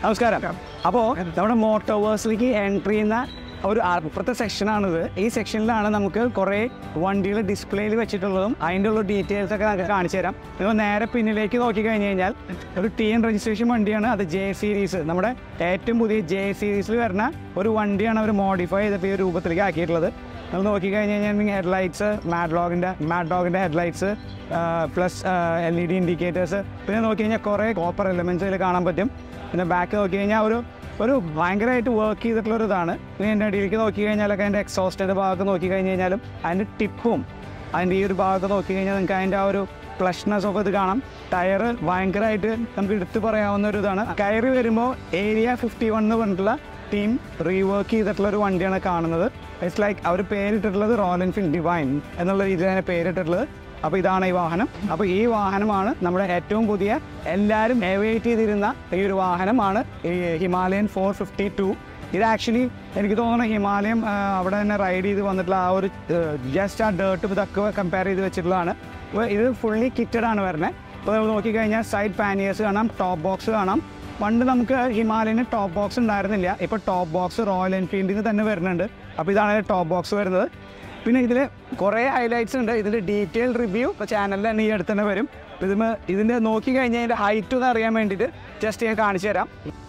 നമസ്കാരം അപ്പോൾ നമ്മുടെ മോട്ടോവേഴ്സിലേക്ക് എൻട്രി ചെയ്യുന്ന ഒരു അപ്പുറത്തെ സെക്ഷനാണിത് ഈ സെക്ഷനിലാണ് നമുക്ക് കുറേ വണ്ടികൾ ഡിസ്പ്ലേയിൽ വെച്ചിട്ടുള്ളതും അതിൻ്റെ ഉള്ള ഡീറ്റെയിൽസ് ഒക്കെ നമുക്ക് കാണിച്ചു തരാം നിങ്ങൾ നേരെ പിന്നിലേക്ക് നോക്കി കഴിഞ്ഞ് കഴിഞ്ഞാൽ ഒരു ടി എൻ രജിസ്ട്രേഷൻ വണ്ടിയാണ് അത് ജെ സീരീസ് നമ്മുടെ ഏറ്റവും പുതിയ ജെ സീരീസിൽ വരുന്ന ഒരു വണ്ടിയാണ് അവർ മോഡിഫൈ ചെയ്തിട്ട് ഈ ഒരു രൂപത്തിലേക്ക് ആക്കിയിട്ടുള്ളത് നമ്മൾ നോക്കി കഴിഞ്ഞ് കഴിഞ്ഞാൽ ഹെഡ്ലൈറ്റ്സ് മാഡ്ലോഗിൻ്റെ മാഡ്ലോഗിൻ്റെ headlights plus L E D indicators പിന്നെ നോക്കി കഴിഞ്ഞാൽ കുറേ കോപ്പർ എലമെൻറ്റ്സ് ഇതിൽ കാണാൻ പറ്റും പിന്നെ ബാക്ക് നോക്കി കഴിഞ്ഞാൽ ഒരു ഒരു ഭയങ്കരമായിട്ട് വർക്ക് ചെയ്തിട്ടുള്ള ഒരു ഇതാണ് ഇനി എൻ്റെ അടിയിലേക്ക് നോക്കി കഴിഞ്ഞാലൊക്കെ അതിൻ്റെ എക്സോസ്റ്റിൻ്റെ ഭാഗത്ത് നോക്കി കഴിഞ്ഞ് കഴിഞ്ഞാലും അതിൻ്റെ ടിപ്പും അതിൻ്റെ ഈ ഒരു ഭാഗത്ത് നോക്കി കഴിഞ്ഞാൽ നിങ്ങൾക്ക് അതിൻ്റെ ആ ഒരു ഫ്ലഷ്നെസ് ഒക്കെ ഇത് കാണാം ടയർ ഭയങ്കരമായിട്ട് നമുക്ക് എടുത്തു പറയാവുന്ന ഒരു ഇതാണ് കയറി വരുമ്പോൾ ഏരിയ ഫിഫ്റ്റി വൺ എന്ന് പറഞ്ഞിട്ടുള്ള ടീം റീവർക്ക് ചെയ്തിട്ടുള്ള ഒരു വണ്ടിയാണ് കാണുന്നത് ഇറ്റ്സ് ലൈക്ക് അവർ പേരിട്ടിട്ടുള്ളത് റോയൽ എൻഫീൽഡ് ഡിവൈൻ എന്നുള്ള രീതിയിലാണ് പേരിട്ടിട്ടുള്ളത് അപ്പോൾ ഇതാണ് ഈ വാഹനം അപ്പോൾ ഈ വാഹനമാണ് നമ്മുടെ ഏറ്റവും പുതിയ എല്ലാവരും എവേറ്റ് ചെയ്തിരുന്ന ഈ ഒരു വാഹനമാണ് ഈ ഹിമാലയൻ ഫോർ ഫിഫ്റ്റി ടു ഇത് ആക്ച്വലി എനിക്ക് തോന്നുന്നു ഹിമാലയം ആ, അവിടെ തന്നെ റൈഡ് ചെയ്ത് വന്നിട്ടുള്ള ആ ഒരു ജസ്റ്റ് ആ ഡേർട്ട് ഇതൊക്കെ കമ്പയർ ചെയ്ത് വെച്ചിട്ടുള്ളതാണ് അപ്പോൾ ഇത് ഫുള്ളി കിറ്റഡ് ആണ് വരുന്നത് അപ്പോൾ നമ്മൾ നോക്കിക്കഴിഞ്ഞാൽ സൈഡ് പാനിയേഴ്സ് കാണാം ടോപ്പ് ബോക്സ് കാണാം പണ്ട് നമുക്ക് ഹിമാലയന് ടോപ്പ് ബോക്സ് ഉണ്ടായിരുന്നില്ല ഇപ്പോൾ ടോപ്പ് ബോക്സ് റോയൽ എൻഫീൽഡിന് തന്നെ വരുന്നുണ്ട് അപ്പോൾ ഇതാണ് ടോപ്പ് ബോക്സ് വരുന്നത് പിന്നെ ഇതിൽ കുറേ ഹൈലൈറ്റ്സ് ഉണ്ട് ഇതിൻ്റെ ഡീറ്റെയിൽ റിവ്യൂ ഇപ്പോൾ ചാനലിൽ തന്നെ ഈ അടുത്ത് തന്നെ വരും ഇതിന് ഇതിൻ്റെ നോക്കി കഴിഞ്ഞാൽ ഇതിൻ്റെ ഹൈറ്റ് ഒന്ന് അറിയാൻ വേണ്ടിയിട്ട് ജസ്റ്റ് ഞാൻ കാണിച്ചു തരാം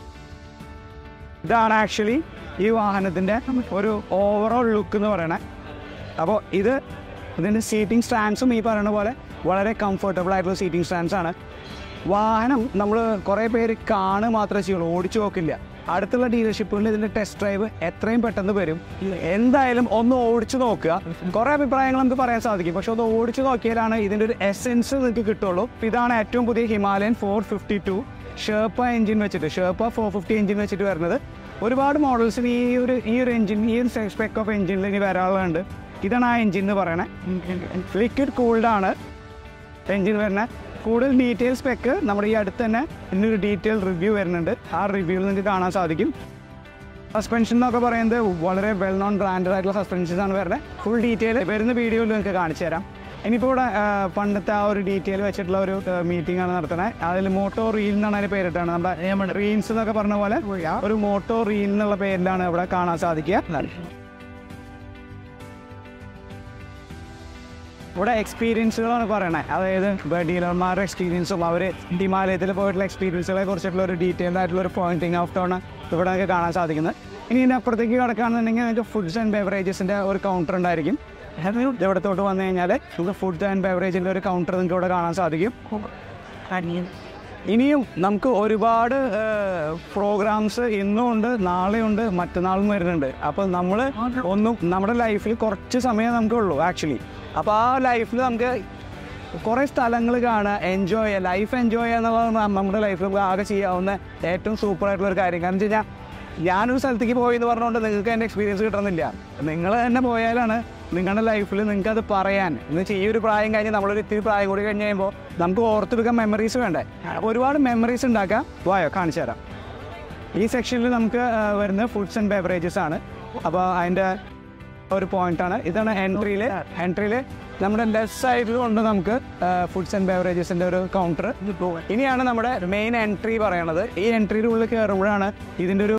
ഇതാണ് ആക്ച്വലി ഈ വാഹനത്തിൻ്റെ ഒരു ഓവറോൾ ലുക്ക് എന്ന് പറയണേ അപ്പോൾ ഇത് ഇതിൻ്റെ സീറ്റിംഗ് സ്റ്റാൻഡ്സും ഈ പറയുന്ന പോലെ വളരെ കംഫർട്ടബിൾ ആയിട്ടുള്ള സീറ്റിംഗ് സ്റ്റാൻഡ്സ് ആണ് വാഹനം നമ്മൾ കുറേ പേര് കാണുക മാത്രമേ ചെയ്യുള്ളൂ ഓടിച്ചു നോക്കില്ല അടുത്തുള്ള ഡീലർഷിപ്പുകളിൽ ഇതിൻ്റെ ടെസ്റ്റ് ഡ്രൈവ് എത്രയും പെട്ടെന്ന് വരും എന്തായാലും ഒന്ന് ഓടിച്ചു നോക്കുക കുറേ അഭിപ്രായങ്ങൾ നമുക്ക് പറയാൻ സാധിക്കും പക്ഷെ ഒന്ന് ഓടിച്ചു നോക്കിയാലാണ് ഇതിൻ്റെ ഒരു എസെൻസ് നിങ്ങൾക്ക് കിട്ടുള്ളൂ അപ്പോൾ ഇതാണ് ഏറ്റവും പുതിയ Himalayan four fifty two Sherpa engine വെച്ചിട്ട് ഷേർപ്പ ഫോർ ഫിഫ്റ്റി എഞ്ചിൻ വെച്ചിട്ട് വരുന്നത് ഒരുപാട് മോഡൽസിന് ഈ ഒരു ഈ ഒരു എഞ്ചിൻ ഈ ഒരു സ്പെക്ക് ഓഫ് എഞ്ചിനിൽ ഇനി വരാനുള്ളതുണ്ട് ഇതാണ് ആ എഞ്ചിൻ എന്ന് പറയണേ ലിക്വിഡ് കൂൾഡ് ആണ് എഞ്ചിൻ വരുന്നത് കൂടുതൽ ഡീറ്റെയിൽ സ്പെക്ക് നമ്മുടെ ഈ അടുത്ത് തന്നെ ഇതിനൊരു ഡീറ്റെയിൽ റിവ്യൂ വരുന്നുണ്ട് ആ റിവ്യൂവിൽ നിങ്ങൾക്ക് കാണാൻ സാധിക്കും സസ്പെൻഷൻ എന്നൊക്കെ പറയുന്നത് വളരെ വെൽ നോൺ ബ്രാൻഡഡ് ആയിട്ടുള്ള സസ്പെൻഷൻസ് ആണ് വരുന്നത് ഫുൾ ഡീറ്റെയിൽ വരുന്ന വീഡിയോയിൽ നിങ്ങൾക്ക് കാണിച്ചു തരാം ഇനിയിപ്പോൾ ഇവിടെ ആ, പണ്ടത്തെ ആ ഒരു ഡീറ്റെയിൽ വെച്ചിട്ടുള്ള ഒരു മീറ്റിംഗ് ആണ് നടത്തുന്നത് അതിൽ മോട്ടോ റീൽ എന്നാണ് അതിന് പേരിട്ടാണ് നമ്മുടെ റീൽസ് എന്നൊക്കെ പറഞ്ഞ പോലെ ഒരു മോട്ടോ റീൽ എന്നുള്ള പേരിലാണ് ഇവിടെ കാണാൻ സാധിക്കുക ഇവിടെ എക്സ്പീരിയൻസുകളാണ് പറയണത് അതായത് ഇപ്പോൾ ഡീലർമാരുടെ എക്സ്പീരിയൻസും അവർ ഹിമാലയത്തിൽ പോയിട്ടുള്ള എക്സ്പീരിയൻസുകളെ കുറിച്ചിട്ടുള്ള ഒരു ഡീറ്റെയിൽഡ് ആയിട്ടുള്ള ഒരു പോയിന്റിങ് ഓഫ് ടോൺ ഇവിടെ നമുക്ക് കാണാൻ സാധിക്കുന്നത് ഇനി ഇതിൻ്റെ അപ്പുറത്തേക്ക് കിടക്കുകയാണെന്നുണ്ടെങ്കിൽ നിങ്ങൾക്ക് ഫുഡ്സ് ആൻഡ് ബെവറേജസിൻ്റെ ഒരു കൗണ്ടർ ഉണ്ടായിരിക്കും ഇവിടത്തോട്ട് വന്നു കഴിഞ്ഞാൽ നിങ്ങൾക്ക് ഫുഡ് ആൻഡ് ബെവറേജിൻ്റെ ഒരു കൗണ്ടർ നിങ്ങൾക്ക് ഇവിടെ കാണാൻ സാധിക്കും ഇനിയും നമുക്ക് ഒരുപാട് പ്രോഗ്രാംസ് ഇന്നും ഉണ്ട് നാളെയുണ്ട് മറ്റന്നാളും വരുന്നുണ്ട് അപ്പോൾ നമ്മൾ ഒന്നും നമ്മുടെ ലൈഫിൽ കുറച്ച് സമയം നമുക്കുള്ളൂ ആക്ച്വലി അപ്പോൾ ആ ലൈഫിൽ നമുക്ക് കുറേ സ്ഥലങ്ങൾ കാണുക എൻജോയ് ചെയ്യുക ലൈഫ് എൻജോയ് ചെയ്യുക എന്നുള്ളതാണ് നമ്മുടെ ലൈഫിൽ ആകെ ചെയ്യാവുന്ന ഏറ്റവും സൂപ്പർ ആയിട്ടുള്ള ഒരു കാര്യം കാരണം വെച്ച് കഴിഞ്ഞാൽ ഞാനൊരു സ്ഥലത്തേക്ക് പോയി എന്ന് പറഞ്ഞുകൊണ്ട് നിങ്ങൾക്ക് എൻ്റെ എക്സ്പീരിയൻസ് കിട്ടുന്നില്ല നിങ്ങൾ തന്നെ പോയാലാണ് നിങ്ങളുടെ ലൈഫിൽ നിങ്ങൾക്ക് അത് പറയാൻ എന്ന് വെച്ചാൽ ഈ ഒരു പ്രായം കഴിഞ്ഞ് നമ്മളൊരു ഇത്തിരി പ്രായം കൂടി കഴിഞ്ഞ് കഴിയുമ്പോൾ നമുക്ക് ഓർത്തെടുക്കാൻ മെമ്മറീസ് വേണ്ടേ അപ്പോൾ ഒരുപാട് മെമ്മറീസ് ഉണ്ടാക്കാം വായോ കാണിച്ചു തരാം ഈ സെക്ഷനിൽ നമുക്ക് ആ, വരുന്ന ഫുഡ്സ് ആൻഡ് ബെവറേജസ് ആണ് അപ്പോൾ അതിൻ്റെ ഒരു പോയിന്റാണ് ഇതാണ് എൻട്രിയിൽ എൻട്രിയിൽ നമ്മുടെ ലെഫ്റ്റ് സൈഡിൽ കൊണ്ട് നമുക്ക് ഫുഡ്സ് ആൻഡ് ബെവറേജസിൻ്റെ ഒരു കൗണ്ടർ ഇനിയാണ് നമ്മുടെ മെയിൻ എൻട്രി പറയണത് ഈ എൻട്രിയുടെ ഉള്ളിൽ കയറുമ്പോഴാണ് ഇതിൻ്റെ ഒരു